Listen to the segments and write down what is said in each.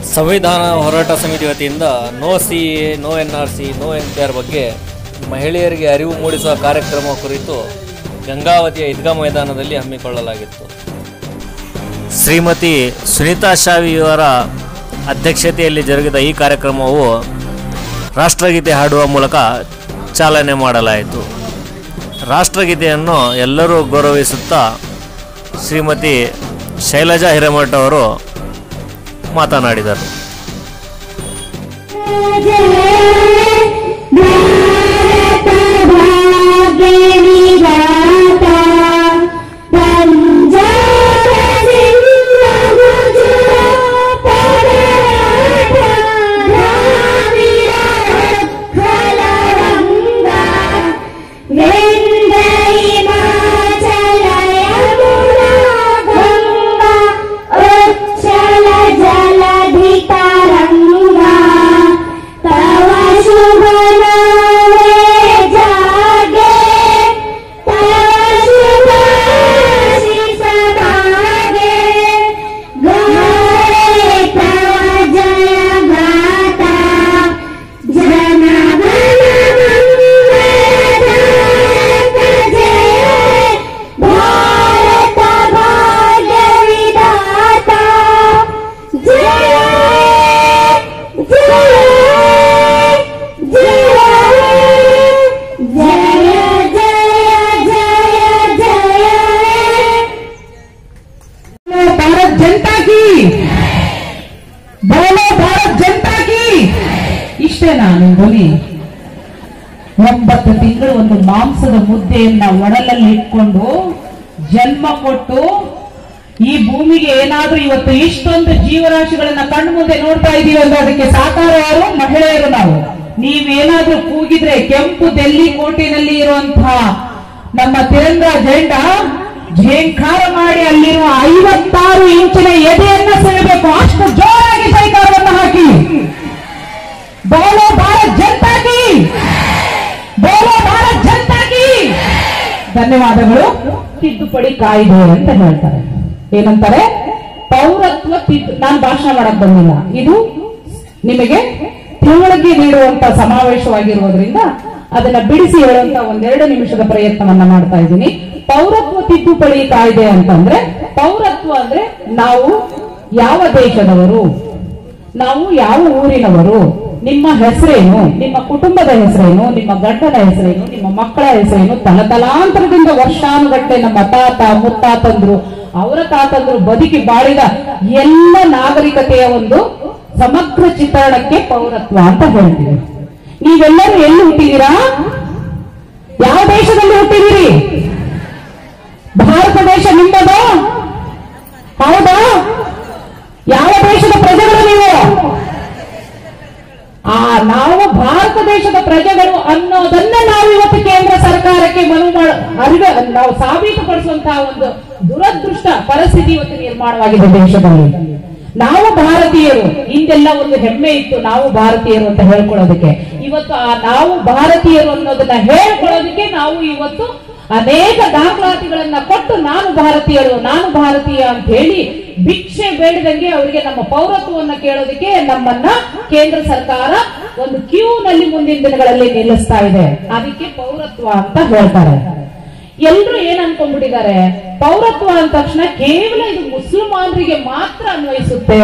ಸಂವಿಧಾನ ಹೋರಾಟ ಸಮಿತಿ ವತಿಯಿಂದ no C A no N R C no N P R ಬಗ್ಗೆ ಮಹಿಳೆಯರಿಗೆ ಅರಿವು ಮೂಡಿಸುವ ಕಾರ್ಯಕ್ರಮ ಕುರಿತು ಗಂಗಾವತಿಯ ಈದ್ಗಾ ಮೈದಾನದಲ್ಲಿ ಹಮ್ಮಿಕೊಳ್ಳಲಾಗಿತ್ತು ಶ್ರೀಮತಿ ಸುನೀತಾ ಶಾವಿಯವರ ಅಧ್ಯಕ್ಷತೆಯಲ್ಲಿ ಜರುಗಿದ ಈ ಕಾರ್ಯಕ್ರಮವು ರಾಷ್ಟ್ರಗೀತೆ ಹಾಡುವ ಮೂಲಕ ಚಾಲನೆ ಮಾಡಲಾಯಿತು ರಾಷ್ಟ್ರಗೀತೆಯನ್ನು ಎಲ್ಲರೂ ಗೌರವಿಸುತ್ತಾ ಶ್ರೀಮತಿ ಶೈಲಜಾ ಹಿರೇಮಠ ಅವರು ಮಾತನಾಡಿದರು जलधितरङ्गा तव शुभ नामे जागे तव शुभ आशीष मागे गाये तव जय गाता जन गण मंगलदायक जय भारत भाग्य विधाता जय जय जय जय जय जय भारत जनता की बोलो भारत जनता की ಇಷ್ಟೇನಾ ನಿಮ್ ಧ್ವನಿ ಒಂಬತ್ತು ತಿಂಗಳು ಒಂದು ಮಾಂಸದ ಮುದ್ದೆಯನ್ನ ಒಡಲಲ್ಲಿ ಇಟ್ಕೊಂಡು ಜನ್ಮ ಕೊಟ್ಟು ಈ ಭೂಮಿಗೆ ಏನಾದ್ರೂ ಇವತ್ತು ಇಷ್ಟೊಂದು ಜೀವರಾಶಿಗಳನ್ನ ಕಣ್ಣು ಮುಂದೆ ನೋಡ್ತಾ ಇದೀವಿ ಅಂದ್ರೆ ಅದಕ್ಕೆ ಸಾಕಾರ ಯಾರು ಮಹಿಳೆಯರು ನಾವು ನೀವೇನಾದ್ರೂ ಕೂಗಿದ್ರೆ ಕೆಂಪು ದೆಲ್ಲಿ ಕೋಟೆನಲ್ಲಿ ಇರುವಂತಹ ನಮ್ಮ ತಿರಂಗ ಜೆಂಡ ಝೇಂಕಾರ ಮಾಡಿ ಅಲ್ಲಿರುವ ಐವತ್ತಾರು ಇಂಚಿನ ಎದೆಯನ್ನ ಸೆಳೆಬೇಕು ಅಷ್ಟು ಜೋರಾಗಿ ಜೈಕಾರವನ್ನು ಹಾಕಿ ಬೋಲೋ ಭಾರತ್ ಜನತಾ ಕಿ ಬೋಲೋ ಭಾರತ್ ಜನತಾ ಕಿ ಧನ್ಯವಾದಗಳು ತಿದ್ದುಪಡಿ ಕಾಯ್ದೆ ಅಂತ ಹೇಳ್ತಾರೆ ಏನಂತಾರೆ ಪೌರತ್ವ ತಿದ್ದು ನಾನು ಭಾಷಣ ಮಾಡಕ್ ಬಂದಿಲ್ಲ ಇದು ನಿಮಗೆ ತಿಳುವಳಿಕೆ ನೀಡುವಂತ ಸಮಾವೇಶವಾಗಿರುವುದರಿಂದ ಅದನ್ನ ಬಿಡಿಸಿ ಹೇಳುವಂತ ಒಂದೆರಡು ನಿಮಿಷದ ಪ್ರಯತ್ನವನ್ನ ಮಾಡ್ತಾ ಇದ್ದೀನಿ ಪೌರತ್ವ ತಿದ್ದುಪಡಿ ಕಾಯ್ದೆ ಅಂತಂದ್ರೆ ಪೌರತ್ವ ಅಂದ್ರೆ ನಾವು ಯಾವ ದೇಶದವರು ನಾವು ಯಾವ ಊರಿನವರು ನಿಮ್ಮ ಹೆಸರೇನು ನಿಮ್ಮ ಕುಟುಂಬದ ಹೆಸರೇನು ನಿಮ್ಮ ಗಂಡನ ಹೆಸರೇನು ನಿಮ್ಮ ಮಕ್ಕಳ ಹೆಸರೇನು ತಲತಲಾಂತರದಿಂದ ವರ್ಷಾನುಗಟ್ಟಲೆ ನಮ್ಮ ತಾತ ಮುತ್ತಾತಂದ್ರು ಅವರ ತಾತಂದ್ರು ಬದುಕಿ ಬಾಳಿದ ಎಲ್ಲ ನಾಗರಿಕತೆಯ ಒಂದು ಸಮಗ್ರ ಚಿತ್ರಣಕ್ಕೆ ಪೌರತ್ವ ಅಂತ ಹೇಳ್ತೀವಿ ನೀವೆಲ್ಲರೂ ಎಲ್ಲಿ ಹುಟ್ಟಿದ್ದೀರಾ ಯಾವ ದೇಶದಲ್ಲಿ ಹುಟ್ಟಿದ್ದೀರಿ ಭಾರತ ದೇಶ ನಿಮ್ಮದು ಹೌದಾ ಯಾವ ದೇಶದ ಪ್ರಜೆಗಳು ನೀವು ಆ ನಾವು ಭಾರತ ದೇಶದ ಪ್ರಜೆಗಳು ಅನ್ನೋದನ್ನ ನಾವು ಇವತ್ತು ಕೇಂದ್ರ ಸರ್ಕಾರಕ್ಕೆ ಮನವಿ ಮಾಡ ಅರಿವ ನಾವು ಸಾಬೀತುಪಡಿಸುವಂತಹ ಒಂದು ದುರದೃಷ್ಟ ಪರಿಸ್ಥಿತಿ ಇವತ್ತು ನಿರ್ಮಾಣವಾಗಿದೆ ದೇಶದಲ್ಲಿ ನಾವು ಭಾರತೀಯರು ಹಿಂದೆಲ್ಲ ಒಂದು ಹೆಮ್ಮೆ ಇತ್ತು ನಾವು ಭಾರತೀಯರು ಅಂತ ಹೇಳ್ಕೊಳ್ಳೋದಕ್ಕೆ ಇವತ್ತು ಆ ನಾವು ಭಾರತೀಯರು ಅನ್ನೋದನ್ನ ಹೇಳ್ಕೊಳ್ಳೋದಕ್ಕೆ ನಾವು ಇವತ್ತು ಅನೇಕ ದಾಖಲಾತಿಗಳನ್ನ ಕೊಟ್ಟು ನಾನು ಭಾರತೀಯರು ನಾನು ಭಾರತೀಯ ಅಂತ ಹೇಳಿ ಭಿಕ್ಷೆ ಬೇಡದಂಗೆ ಅವರಿಗೆ ನಮ್ಮ ಪೌರತ್ವವನ್ನ ಕೇಳೋದಕ್ಕೆ ನಮ್ಮನ್ನ ಕೇಂದ್ರ ಸರ್ಕಾರ ಒಂದು ಕ್ಯೂ ನಲ್ಲಿ ಮುಂದಿನ ದಿನಗಳಲ್ಲಿ ನಿಲ್ಲಿಸ್ತಾ ಇದೆ ಅದಕ್ಕೆ ಪೌರತ್ವ ಅಂತ ಹೇಳ್ತಾರೆ ಎಲ್ರು ಏನ್ ಅನ್ಕೊಂಡ್ಬಿಟ್ಟಿದ್ದಾರೆ ಪೌರತ್ವ ಅಂದ ತಕ್ಷಣ ಕೇವಲ ಇದು ಮುಸಲ್ಮಾನರಿಗೆ ಮಾತ್ರ ಅನ್ವಯಿಸುತ್ತೆ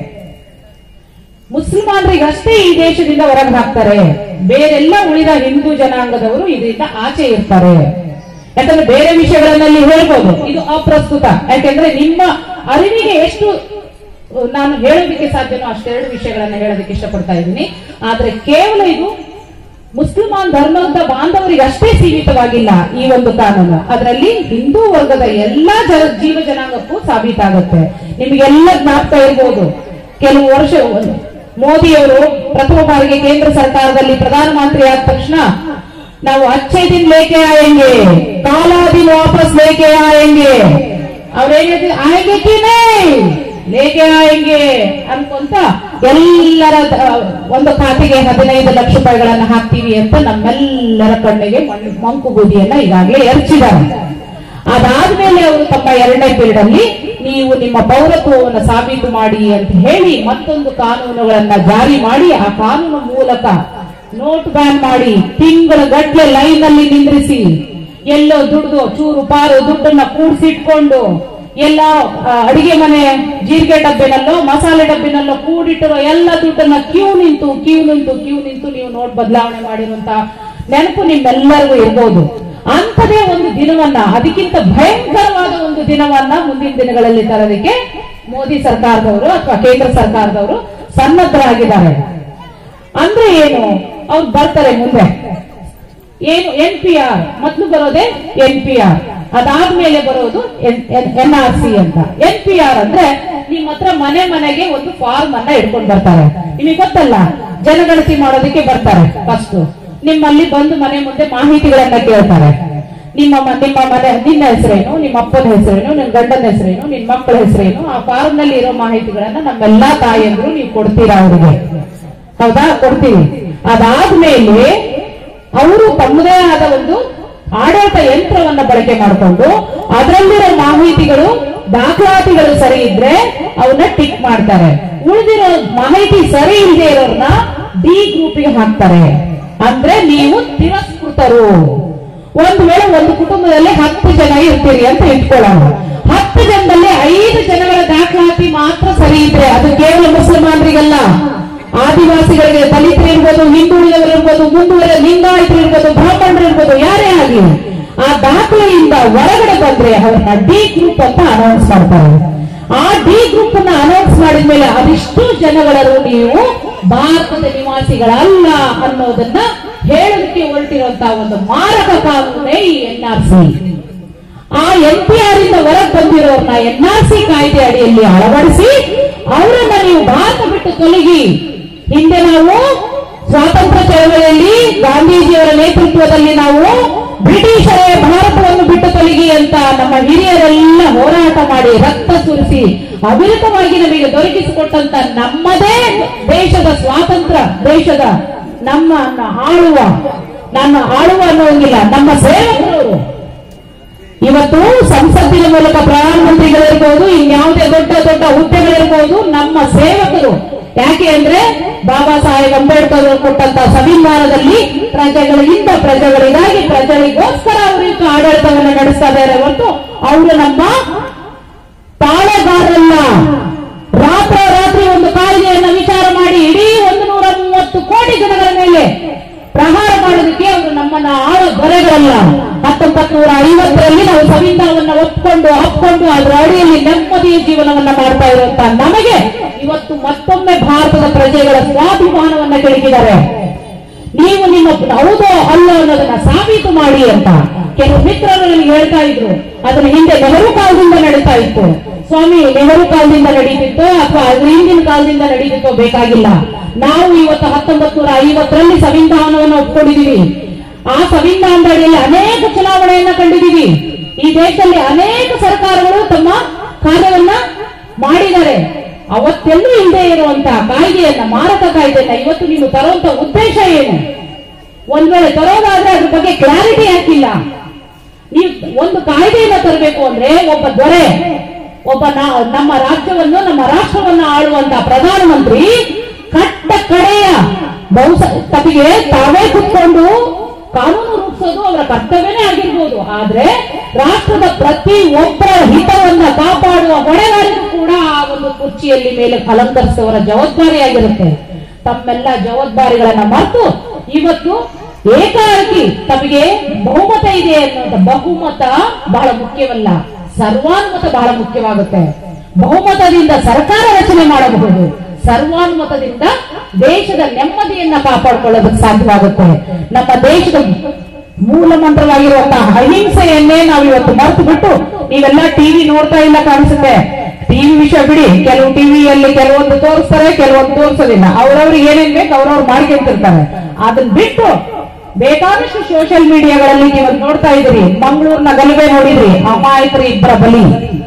ಮುಸಲ್ಮಾನರಿಗಷ್ಟೇ ಈ ದೇಶದಿಂದ ಹೊರಗೆ ಹಾಕ್ತಾರೆ ಬೇರೆಲ್ಲ ಉಳಿದ ಹಿಂದೂ ಜನಾಂಗದವರು ಇದರಿಂದ ಆಚೆ ಇರ್ತಾರೆ ಯಾಕಂದ್ರೆ ಬೇರೆ ವಿಷಯಗಳನ್ನಲ್ಲಿ ಹೇಳ್ಬೋದು ಇದು ಅಪ್ರಸ್ತುತ ಯಾಕೆಂದ್ರೆ ನಿಮ್ಮ ಅರಿವಿಗೆ ಎಷ್ಟು ಅಹ್, ನಾನು ಹೇಳೋದಕ್ಕೆ ಸಾಧ್ಯನೋ ಅಷ್ಟೆರಡು ವಿಷಯಗಳನ್ನ ಹೇಳೋದಕ್ಕೆ ಇಷ್ಟಪಡ್ತಾ ಇದ್ದೀನಿ ಆದ್ರೆ ಕೇವಲ ಇದು ಮುಸ್ಲಿಮಾನ್ ಧರ್ಮದ ಬಾಂಧವರಿಗೆ ಅಷ್ಟೇ ಸೀಮಿತವಾಗಿಲ್ಲ ಈ ಒಂದು ಕಾನೂನು ಅದರಲ್ಲಿ ಹಿಂದೂ ವರ್ಗದ ಎಲ್ಲಾ ಜನ ಜೀವ ಜನಾಂಗಕ್ಕೂ ಸಾಬೀತಾಗುತ್ತೆ ನಿಮಗೆಲ್ಲ ಜ್ಞಾಪಕ ಇರ್ಬೋದು ಕೆಲವು ವರ್ಷ ಮೋದಿಯವರು ಪ್ರಥಮ ಬಾರಿಗೆ ಕೇಂದ್ರ ಸರ್ಕಾರದಲ್ಲಿ ಪ್ರಧಾನಮಂತ್ರಿ ಆದ ತಕ್ಷಣ ನಾವು ಅಚ್ಚೆ ದಿನ ಲೇಕೆ ಆಯಂಗೆ ಕಾಲಾ ದಿನ ವಾಪಸ್ ಲೇಕೆ ಆಯಂಗೆ ಅವ್ರೇನ್ ಹೇಳ್ತಿದ್ರು ಆಯಂಗೆ ಕಿ ನೈ ಲೇಕೆ ಆಯಂಗೆ ಅನ್ಕೊಂತ ಎಲ್ಲರ ದ- ಒಂದು ಖಾತೆಗೆ ಹದಿನೈದು ಲಕ್ಷ ರೂಪಾಯಿಗಳನ್ನ ಹಾಕ್ತೀವಿ ಅಂತ ನಮ್ಮೆಲ್ಲರ ಕಣ್ಣಿಗೆ ಮಣ್- ಮಂಕು ಬೂದಿಯನ್ನ ಈಗಾಗಲೇ ಎರಚಿದ್ದಾರೆ ಅದಾದ್ಮೇಲೆ ಅವರು ತಮ್ಮ ಎರಡನೇ ಪೀರಿಯಡ್ ಅಲ್ಲಿ ನೀವು ನಿಮ್ಮ ಪೌರತ್ವವನ್ನು ಸಾಬೀತು ಮಾಡಿ ಅಂತ ಹೇಳಿ ಮತ್ತೊಂದು ಕಾನೂನುಗಳನ್ನ ಜಾರಿ ಮಾಡಿ ಆ ಕಾನೂನು ಮೂಲಕ ನೋಟ್ ಬ್ಯಾನ್ ಮಾಡಿ ತಿಂಗಳ ಗಟ್ಟಲೆ ಲೈನ್ ಅಲ್ಲಿ ನಿಂದ್ರಿಸಿ ಎಲ್ಲೋ ದುಡ್ದು ಚೂರು ಪಾರು ದುಡ್ಡನ್ನ ಕೂಡಿಸಿಟ್ಕೊಂಡು ಎಲ್ಲ ಆ, ಅಡಿಗೆ ಮನೆ ಜೀರಿಗೆ ಡಬ್ಬಿನಲ್ಲೋ ಮಸಾಲೆ ಡಬ್ಬಿನಲ್ಲೋ ಕೂಡಿಟ್ಟಿರೋ ಎಲ್ಲ ದುಡ್ಡನ್ನ ಕ್ಯೂ ನಿಂತು ಕ್ಯೂ ನಿಂತು ಕ್ಯೂ ನಿಂತು ನೀವು ನೋಟ್ ಬದಲಾವಣೆ ಮಾಡಿರುವಂತ ನೆನಪು ನಿಮ್ಮೆಲ್ಲರಿಗೂ ಇರ್ಬೋದು ಅಂಥದೇ ಒಂದು ದಿನವನ್ನ ಅದಕ್ಕಿಂತ ಭಯಂಕರವಾದ ಒಂದು ದಿನವನ್ನ ಮುಂದಿನ ದಿನಗಳಲ್ಲಿ ತರೋದಕ್ಕೆ ಮೋದಿ ಸರ್ಕಾರದವರು ಅಥವಾ ಕೇಂದ್ರ ಸರ್ಕಾರದವರು ಸನ್ನದ್ಧರಾಗಿದ್ದಾರೆ ಅಂದ್ರೆ ಏನು ಅವ್ರು ಬರ್ತಾರೆ ಮುಂದೆ ಏನು ಎನ್ ಪಿ ಆರ್ ಮೊದಲು ಬರೋದೇ ಎನ್ ಪಿ ಆರ್ ಅದಾದ್ಮೇಲೆ ಬರೋದು ಎನ್ ಆರ್ ಸಿ ಅಂತ ಎನ್ ಪಿ ಆರ್ ಅಂದ್ರೆ ನಿಮ್ಮ ಹತ್ರ ಮನೆ ಮನೆಗೆ ಒಂದು ಫಾರ್ಮ್ ಅನ್ನ ಇಟ್ಕೊಂಡು ಬರ್ತಾರೆ ನಿಮಗೆ ಗೊತ್ತಲ್ಲ ಜನಗಣತಿ ಮಾಡೋದಕ್ಕೆ ಬರ್ತಾರೆ ಫಸ್ಟ್ ನಿಮ್ಮಲ್ಲಿ ಬಂದು ಮನೆ ಮುಂದೆ ಮಾಹಿತಿಗಳನ್ನ ಕೇಳ್ತಾರೆ ನಿಮ್ಮ ಮ- ನಿಮ್ಮ ಮನೆ ನಿನ್ನ ಹೆಸರೇನು ನಿಮ್ಮ ಅಪ್ಪನ ಹೆಸರೇನು ನಿನ್ನ ಗಂಡನ ಹೆಸರೇನು ನಿನ್ನ ಮಕ್ಕಳ ಹೆಸರೇನು ಆ ಫಾರ್ಮ್ ನಲ್ಲಿ ಇರೋ ಮಾಹಿತಿಗಳನ್ನ ನಮ್ಮೆಲ್ಲಾ ತಾಯಿಯಂದ್ರು ನೀವು ಕೊಡ್ತೀರಾ ಅವರಿಗೆ ಹೌದಾ ಕೊಡ್ತೀವಿ ಅದಾದ್ಮೇಲೆ ಅವರು ತಮ್ಮದೇ ಆದ ಒಂದು ಆಡಳಿತ ಯಂತ್ರವನ್ನ ಬಳಕೆ ಮಾಡಿಕೊಂಡು ಅದರಲ್ಲಿರೋ ಮಾಹಿತಿಗಳು ದಾಖಲಾತಿಗಳು ಸರಿ ಇದ್ರೆ ಅವನ್ನ ಟಿಕ್ ಮಾಡ್ತಾರೆ ಉಳಿದಿರೋ ಮಾಹಿತಿ ಸರಿ ಇಲ್ಲದೆ ಇರೋರ್ನ ಡಿ ಗ್ರೂಪಿಗೆ ಹಾಕ್ತಾರೆ ಅಂದ್ರೆ ನೀವು ತಿರಸ್ಕೃತರು ಒಂದು ವೇಳೆ ಒಂದು ಕುಟುಂಬದಲ್ಲಿ ಹತ್ತು ಜನ ಇರ್ತೀರಿ ಅಂತ ಇಟ್ಕೊಳ್ಳೋಣ ಹತ್ತು ಜನದಲ್ಲಿ ಐದು ಜನಗಳ ದಾಖಲಾತಿ ಮಾತ್ರ ಸರಿ ಇದ್ರೆ ಅದು ಕೇವಲ ಮುಸಲ್ಮಾನರಿಗಲ್ಲ ಆದಿವಾಸಿಗಳಿಗೆ ದಲಿತರು ಇರ್ಬೋದು ಹಿಂದುಳಿದವರು ಇರ್ಬೋದು ಮುಂದುವರೆ ಲಿಂಗಾಯತರು ಇರ್ಬೋದು ಬ್ರಾಹ್ಮಣರು ಇರ್ಬೋದು ಯಾರೇ ಆಗಲಿ ಆ ದಾಖಲೆಯಿಂದ ಹೊರಗಡೆ ಬಂದ್ರೆ ಅವ್ರನ್ನ ಡಿ ಗ್ರೂಪ್ ಅಂತ ಅನೌನ್ಸ್ ಮಾಡ್ತಾರೆ ಆ ಡಿ ಗ್ರೂಪ್ ಅನ್ನ ಅನೌನ್ಸ್ ಮಾಡಿದ್ಮೇಲೆ ಅದಿಷ್ಟು ಜನಗಳರು ನೀವು ಭಾರತದ ನಿವಾಸಿಗಳಲ್ಲ ಅನ್ನೋದನ್ನ ಹೇಳೋದಕ್ಕೆ ಹೊರಟಿರುವಂತಹ ಒಂದು ಮಾರಕ ಕಾನೂನೇ ಈ ಎನ್ ಆರ್ ಸಿ ಆ ಎನ್ ಪಿ ಆರ್ ಇಂದ ಹೊರಗೆ ಬಂದಿರೋರ್ನ ಎನ್ ಆರ್ ಸಿ ಕಾಯ್ದೆ ಅಡಿಯಲ್ಲಿ ಅಳವಡಿಸಿ ಅವರನ್ನ ನೀವು ಭಾರತ ಬಿಟ್ಟು ತೊಲಗಿ ಹಿಂದೆ ನಾವು ಸ್ವಾತಂತ್ರ್ಯ ಚಳವಳಿಯಲ್ಲಿ ಗಾಂಧೀಜಿಯವರ ನೇತೃತ್ವದಲ್ಲಿ ನಾವು ಬ್ರಿಟಿಷರೇ ಭಾರತವನ್ನು ಬಿಟ್ಟು ತೊಲಗಿ ಅಂತ ನಮ್ಮ ಹಿರಿಯರೆಲ್ಲ ಹೋರಾಟ ಮಾಡಿ ರಕ್ತ ಸುರಿಸಿ ಅವಿರತವಾಗಿ ನಮಗೆ ದೊರಕಿಸಿಕೊಟ್ಟಂತ ನಮ್ಮದೇ ದೇಶದ ಸ್ವಾತಂತ್ರ್ಯ ದೇಶದ ನಮ್ಮ ಆಳುವ ನನ್ನ ಆಳುವ ಅನ್ನೋಂಗಿಲ್ಲ ನಮ್ಮ ಸೇವಕರು ಇವತ್ತು ಸಂಸತ್ತಿನ ಮೂಲಕ ಪ್ರಧಾನಮಂತ್ರಿಗಳಿರ್ಬೋದು ಇನ್ಯಾವುದೇ ದೊಡ್ಡ ದೊಡ್ಡ ಹುದ್ದೆಗಳಿರ್ಬೋದು ನಮ್ಮ ಸೇವಕರು ಯಾಕೆ ಅಂದ್ರೆ ಬಾಬಾ ಸಾಹೇಬ್ ಅಂಬೇಡ್ಕರ್ ಅವರು ಕೊಟ್ಟಂತ ಸಂವಿಧಾನದಲ್ಲಿ ಪ್ರಜೆಗಳಿಂದ ಪ್ರಜೆಗಳಿಗಾಗಿ ಪ್ರಜೆಗಳಿಗೋಸ್ಕರ ಅವರು ಆಡಳಿತವನ್ನು ನಡೆಸ್ತಾ ಇದ್ದಾರೆ ಹೊರತು ಅವರು ನಮ್ಮ ಪಾಳೆಗಾರರಲ್ಲ ರಾತ್ರೋರಾತ್ರಿ ಒಂದು ಕಾಯ್ದೆಯನ್ನು ವಿಚಾರ ಮಾಡಿ ಇಡೀ ಒಂದು ನೂರ ಮೂವತ್ತು ಕೋಟಿ ಜನಗಳ ಮೇಲೆ ಪ್ರಹಾರ ಮಾಡೋದಕ್ಕೆ ಅವರು ನಮ್ಮನ್ನ ಆಳೋ ದೊರೆಗಳಲ್ಲ ಹತ್ತೊಂಬತ್ತು ನೂರ ಐವತ್ತರಲ್ಲಿ ನಾವು ಸಂವಿಧಾನವನ್ನ ಒಪ್ಕೊಂಡು ಹಪ್ಕೊಂಡು ಅದರ ಅಡಿಯಲ್ಲಿ ನೆಮ್ಮದಿಯ ಜೀವನವನ್ನ ಮಾಡ್ತಾ ಇರುವಂತ ನಮಗೆ ಇವತ್ತು ಮತ್ತೊಮ್ಮೆ ಭಾರತದ ಪ್ರಜೆಗಳ ಸ್ವಾಭಿಮಾನವನ್ನ ಕೆಳಗಿದ್ದಾರೆ ನೀವು ನಿಮ್ಮ ಹೌದೋ ಅಲ್ಲೋ ಅನ್ನೋದನ್ನ ಸಾಬೀತು ಮಾಡಿ ಅಂತ ಕೆಲವು ಮಿತ್ರರು ನನಗೆ ಹೇಳ್ತಾ ಇದ್ರು ಅದನ್ನ ಹಿಂದೆ ನೆಹರು ಕಾಲದಿಂದ ನಡೀತಾ ಇತ್ತು ಸ್ವಾಮಿ ನೆಹರು ಕಾಲದಿಂದ ನಡೀತಿತ್ತು ಅಥವಾ ಅದ್ರ ಹಿಂದಿನ ಕಾಲದಿಂದ ನಡೀತಿತ್ತೋ ಬೇಕಾಗಿಲ್ಲ ನಾವು ಇವತ್ತು ಹತ್ತೊಂಬತ್ ನೂರ ಐವತ್ತರಲ್ಲಿ ಸಂವಿಧಾನವನ್ನು ಒಪ್ಕೊಂಡಿದೀವಿ ಆ ಸಂವಿಧಾನದ ಅಡಿಯಲ್ಲಿ ಅನೇಕ ಚುನಾವಣೆಯನ್ನ ಕಂಡಿದ್ದೀವಿ ಈ ದೇಶದಲ್ಲಿ ಅನೇಕ ಸರ್ಕಾರಗಳು ತಮ್ಮ ಕಾರ್ಯವನ್ನ ಮಾಡಿದ್ದಾರೆ ಅವತ್ತೆಲ್ಲೂ ಇಲ್ಲದೆ ಇರುವಂತಹ ಕಾಯ್ದೆಯನ್ನ ಮಾರಕ ಕಾಯ್ದೆಯನ್ನ ಇವತ್ತು ನೀವು ತರುವಂತ ಉದ್ದೇಶ ಏನು ಒಂದ್ ವೇಳೆ ತರೋದಾದ್ರೆ ಅದ್ರ ಬಗ್ಗೆ ಕ್ಲಾರಿಟಿ ಹಾಕಿಲ್ಲ ನೀವು ಒಂದು ಕಾಯ್ದೆಯನ್ನ ತರಬೇಕು ಅಂದ್ರೆ ಒಬ್ಬ ದೊರೆ ಒಬ್ಬ ನಾ- ನಮ್ಮ ರಾಜ್ಯವನ್ನು ನಮ್ಮ ರಾಷ್ಟ್ರವನ್ನು ಆಳುವಂತ ಪ್ರಧಾನಮಂತ್ರಿ ಕಟ್ಟ ಕಡೆಯ ಬಹುಸ ತಮಗೆ ತಾವೇ ಕುತ್ಕೊಂಡು ಕಾನೂನು ರೂಪಿಸೋದು ಅವರ ಕರ್ತವ್ಯನೇ ಆಗಿರ್ಬೋದು ಆದ್ರೆ ರಾಷ್ಟ್ರದ ಪ್ರತಿ ಒಬ್ಬರ ಹಿತವನ್ನ ಕಾಪಾಡುವ ಹೊಣೆಗಾರಿಕೆ ಕೂಡ ಆ ಒಂದು ಕುರ್ಚಿಯಲ್ಲಿ ಮೇಲೆ ಅಲಂಕರಿಸುವವರ ಜವಾಬ್ದಾರಿಯಾಗಿರುತ್ತೆ ತಮ್ಮೆಲ್ಲ ಜವಾಬ್ದಾರಿಗಳನ್ನ ಮರೆತು ಇವತ್ತು ಏಕಾಏಕಿ ತಮಗೆ ಬಹುಮತ ಇದೆ ಅನ್ನುವಂಥ ಬಹುಮತ ಬಹಳ ಮುಖ್ಯವಲ್ಲ ಸರ್ವಾನುಮತ ಬಹಳ ಮುಖ್ಯವಾಗುತ್ತೆ ಬಹುಮತದಿಂದ ಸರ್ಕಾರ ರಚನೆ ಮಾಡಬಹುದು ಸರ್ವಾನುಮತದಿಂದ ದೇಶದ ನೆಮ್ಮದಿಯನ್ನ ಕಾಪಾಡಿಕೊಳ್ಳೋದಕ್ಕೆ ಸಾಧ್ಯವಾಗುತ್ತೆ ನಮ್ಮ ದೇಶದ ಮೂಲ ಮಂತ್ರವಾಗಿರುವಂತಹ ಅಹಿಂಸೆಯನ್ನೇ ನಾವು ಇವತ್ತು ಮರೆತು ಬಿಟ್ಟು ನೀವೆಲ್ಲ ಟಿವಿ ನೋಡ್ತಾ ಇಲ್ಲ ಕಾಣಿಸುತ್ತೆ ಟಿವಿ ವಿಷಯ ಬಿಡಿ ಕೆಲವು ಟಿವಿಯಲ್ಲಿ ಕೆಲವೊಂದು ತೋರಿಸ್ತಾರೆ ಕೆಲವೊಂದು ತೋರಿಸೋದಿಲ್ಲ ಅವ್ರವ್ರಿಗೆ ಏನೇನ್ ಬೇಕು ಅವ್ರವ್ರು ಮಾಡ್ಕೊಂತಿರ್ತಾರೆ ಅದನ್ನ ಬಿಟ್ಟು ಬೇಕಾದಷ್ಟು ಸೋಷಿಯಲ್ ಮೀಡಿಯಾಗಳಲ್ಲಿ ನೀವು ನೋಡ್ತಾ ಇದ್ದೀರಿ ಮಂಗಳೂರಿನ ಗಲಭೆ ನೋಡಿದ್ರಿ ಅಮಾಯಕರು ಇಬ್ಬರ ಬಲಿ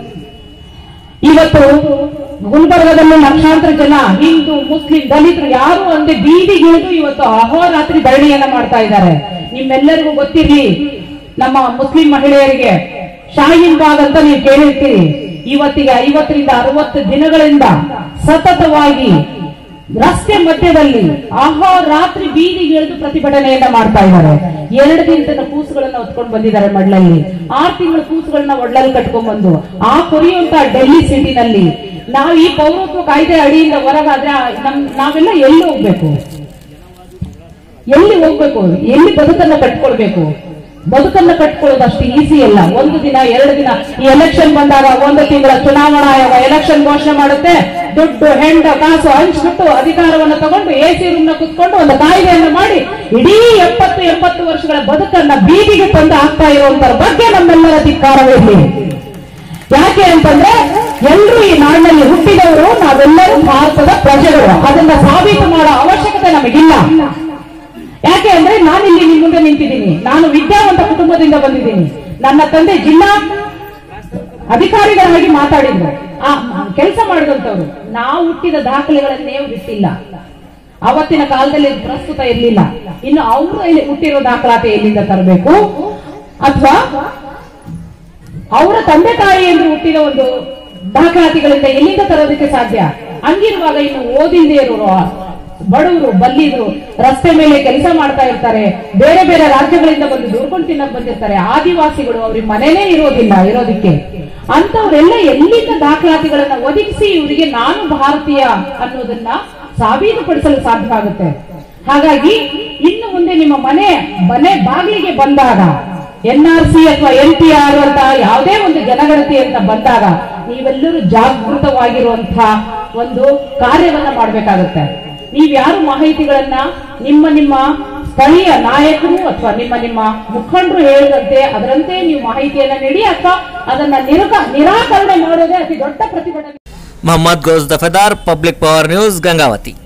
ಇವತ್ತು ಗುಲ್ಬರ್ಗದಲ್ಲಿ ಲಕ್ಷಾಂತರ ಜನ ಹಿಂದೂ ಮುಸ್ಲಿಂ ದಲಿತರು ಯಾರು ಅಂದೆ ಬೀದಿಗಿಳಿದು ಇವತ್ತು ಅಹೋರಾತ್ರಿ ಧರಣಿಯನ್ನ ಮಾಡ್ತಾ ಇದ್ದಾರೆ ನಿಮ್ಮೆಲ್ಲರಿಗೂ ಗೊತ್ತಿರ್ಲಿ ನಮ್ಮ ಮುಸ್ಲಿಂ ಮಹಿಳೆಯರಿಗೆ ಶಾಹೀನ್ ಬಾಗ್ ಅಂತ ನೀವು ಕೇಳಿರ್ತೀರಿ ಇವತ್ತಿಗೆ ಐವತ್ತರಿಂದ ಅರವತ್ತು ದಿನಗಳಿಂದ ಸತತವಾಗಿ ರಸ್ತೆ ಮಧ್ಯದಲ್ಲಿ ಆಹೋ ರಾತ್ರಿ ಬೀದಿಗೆ ಇಳಿದು ಪ್ರತಿಭಟನೆಯನ್ನ ಮಾಡ್ತಾ ಇದ್ದಾರೆ ಎರಡು ದಿನದ ಕೂಸುಗಳನ್ನ ಹೊತ್ಕೊಂಡು ಬಂದಿದ್ದಾರೆ ಮಡ್ಲಲ್ಲಿ ಆರು ತಿಂಗಳ ಕೂಸುಗಳನ್ನ ಒಡ್ಲಲ್ಲಿ ಕಟ್ಕೊಂಡ್ ಬಂದು ಆ ಕೊರಿಯುವಂತ ಡೆಲ್ಲಿ ಸಿಟಿನಲ್ಲಿ ನಾವು ಈ ಪೌರತ್ವ ಕಾಯ್ದೆ ಅಡಿಯಿಂದ ಹೊರಗಾದ್ರೆ ನಮ್ ನಾವೆಲ್ಲ ಎಲ್ಲಿ ಹೋಗ್ಬೇಕು ಎಲ್ಲಿ ಹೋಗ್ಬೇಕು ಎಲ್ಲಿ ಬದುಕನ್ನ ಕಟ್ಕೊಳ್ಬೇಕು ಬದುಕನ್ನ ಕಟ್ಕೊಳ್ಳೋದು ಅಷ್ಟು ಈಸಿ ಅಲ್ಲ ಒಂದು ದಿನ ಎರಡು ದಿನ ಈ ಎಲೆಕ್ಷನ್ ಬಂದಾಗ ಒಂದು ತಿಂಗಳ ಚುನಾವಣಾ ಆಯೋಗ ಎಲೆಕ್ಷನ್ ಘೋಷಣೆ ಮಾಡುತ್ತೆ ದುಡ್ಡು ಹೆಂಡ ಕಾಸು ಹಂಚ್ಬಿಟ್ಟು ಅಧಿಕಾರವನ್ನು ತಗೊಂಡು ಎ ಸಿ ರೂಮ್ ನ ಕುತ್ಕೊಂಡು ಒಂದು ಕಾಯ್ದೆಯನ್ನು ಮಾಡಿ ಇಡೀ ಎಪ್ಪತ್ತು ಎಂಬತ್ತು ವರ್ಷಗಳ ಬದುಕನ್ನ ಬೀದಿಗೆ ತಂದು ಹಾಕ್ತಾ ಇರುವಂತರ ಬಗ್ಗೆ ನಮ್ಮೆಲ್ಲರ ಧಿಕ್ಕಾರವಿರಲಿ ಯಾಕೆ ಅಂತಂದ್ರೆ ಎಲ್ಲರೂ ಈ ನಾಡಿನಲ್ಲಿ ಹುಟ್ಟಿದವರು ನಾವೆಲ್ಲರೂ ಭಾರತದ ಪ್ರಜೆಗಳು ಅದನ್ನ ಸಾಬೀತು ಮಾಡೋ ಅವಶ್ಯಕತೆ ನಮಗಿಲ್ಲ ಯಾಕೆ ಅಂದ್ರೆ ನಾನು ಇಲ್ಲಿ ನಿಮ್ ಮುಂದೆ ನಿಂತಿದ್ದೀನಿ ನಾನು ವಿದ್ಯಾವಂತ ಕುಟುಂಬದಿಂದ ಬಂದಿದ್ದೀನಿ ನನ್ನ ತಂದೆ ಜಿಲ್ಲಾ ಅಧಿಕಾರಿಗಳಾಗಿ ಮಾತಾಡಿದ್ರು ಆ ಕೆಲಸ ಮಾಡಿದಂತವ್ರು ನಾವು ಹುಟ್ಟಿದ ದಾಖಲೆಗಳನ್ನೇ ಬಿಟ್ಟಿಲ್ಲ ಅವತ್ತಿನ ಕಾಲದಲ್ಲಿ ಇದು ಪ್ರಸ್ತುತ ಇರಲಿಲ್ಲ ಇನ್ನು ಅವರು ಇಲ್ಲಿ ಹುಟ್ಟಿರೋ ದಾಖಲಾತಿ ಎಲ್ಲಿಂದ ತರಬೇಕು ಅಥವಾ ಅವರ ತಂದೆ ತಾಯಿ ಎಂದು ಹುಟ್ಟಿದ ಒಂದು ದಾಖಲಾತಿಗಳಿಂದ ಎಲ್ಲಿಂದ ತರೋದಕ್ಕೆ ಸಾಧ್ಯ ಹಂಗಿರುವಾಗ ಇನ್ನು ಓದಿಲ್ದೇ ಇರೋರು ಬಡವರು ಬಲ್ಲಿದ್ರು ರಸ್ತೆ ಮೇಲೆ ಕೆಲಸ ಮಾಡ್ತಾ ಇರ್ತಾರೆ ಬೇರೆ ಬೇರೆ ರಾಜ್ಯಗಳಿಂದ ಬಂದು ದುಡ್ಕೊಂಡು ತಿನ್ನಕ್ ಬಂದಿರ್ತಾರೆ ಆದಿವಾಸಿಗಳು ಅವ್ರಿಗೆ ಮನೆನೇ ಇರೋದಿಲ್ಲ ಇರೋದಿಕ್ಕೆ ಅಂತವ್ರೆಲ್ಲ ಎಲ್ಲಿಂದ ದಾಖಲಾತಿಗಳನ್ನ ಒದಗಿಸಿ ಇವರಿಗೆ ನಾನು ಭಾರತೀಯ ಅನ್ನೋದನ್ನ ಸಾಬೀತುಪಡಿಸಲು ಸಾಧ್ಯವಾಗುತ್ತೆ ಹಾಗಾಗಿ ಇನ್ನು ಮುಂದೆ ನಿಮ್ಮ ಮನೆ ಮನೆ ಬಾಗಿಲಿಗೆ ಬಂದಾಗ ಎನ್ ಆರ್ ಸಿ ಅಥವಾ ಎನ್ ಪಿ ಆರ್ ಅಂತ ಯಾವುದೇ ಒಂದು ಜನಗಣತಿ ಅಂತ ಬಂದಾಗ ನೀವೆಲ್ಲರೂ ಜಾಗೃತವಾಗಿರುವಂತಹ ಒಂದು ಕಾರ್ಯವನ್ನ ಮಾಡ್ಬೇಕಾಗುತ್ತೆ ನೀವ್ ಯಾರು ಮಾಹಿತಿಗಳನ್ನ ನಿಮ್ಮ ನಿಮ್ಮ ಸ್ಥಳೀಯ ನಾಯಕರು ಅಥವಾ ನಿಮ್ಮ ನಿಮ್ಮ ಮುಖಂಡರು ಹೇಳಿದಂತೆ ಅದರಂತೆ ನೀವು ಮಾಹಿತಿಯನ್ನ ನೀಡಿ ಅಥವಾ ಅದನ್ನ ನಿರಕ ನಿರಾಕರಣೆ ಮಾಡೋದೇ ಅತಿ ದೊಡ್ಡ ಪ್ರತಿಭಟನೆ Mohammed Gous Dafedar public power news Gangavathi